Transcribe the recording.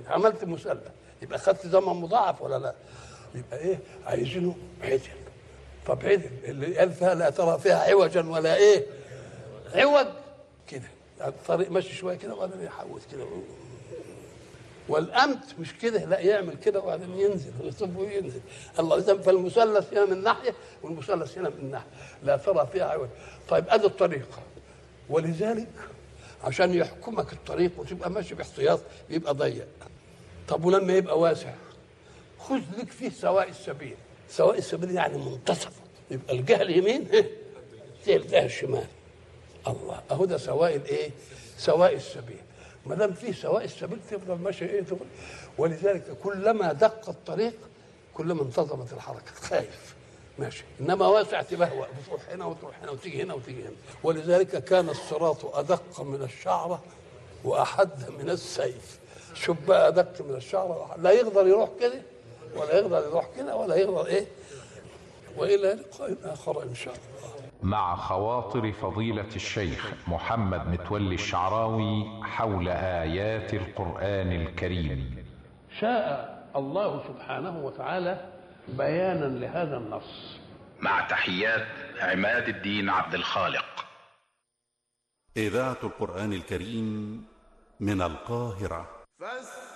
عملت مثلث يبقى خدت زمن مضاعف ولا لا يبقى ايه عايزينه عدل طب عدل اللي قال فيها لا ترى فيها عوجا ولا ايه عوج كده الطريق ماشي شويه كده وبعدين يحوط كده والامت مش كده لا يعمل كده وبعدين ينزل ويصب وينزل الله اذا فالمثلث هنا من ناحيه والمثلث هنا من ناحيه لا ترى فيها عوج طيب ادي الطريقه ولذلك عشان يحكمك الطريق وتبقى ماشي باحتياط يبقى ضيق طب ولما يبقى واسع خذ لك فيه سواء السبيل سواء السبيل يعني منتصف يبقى الجهه اليمين زي الجهه الشمال الله اهو ده سواء الايه سواء السبيل ما دام فيه سواء السبيل تفضل ماشي ايه تفضل ولذلك كلما دق الطريق كلما انتظمت الحركه خايف ماشي انما واسع تبهوأ بتروح هنا وتروح هنا وتيجي هنا وتيجي هنا ولذلك كان الصراط ادق من الشعره واحد من السيف شوف بقى ادق من الشعره وأحد. لا يقدر يروح كده ولا يقدر يروح كده ولا يقدر ايه والى لقاء اخر ان شاء الله مع خواطر فضيلة الشيخ محمد متولي الشعراوي حول آيات القرآن الكريم شاء الله سبحانه وتعالى بيانا لهذا النص مع تحيات عماد الدين عبد الخالق إذاعة القرآن الكريم من القاهرة فاستمعوا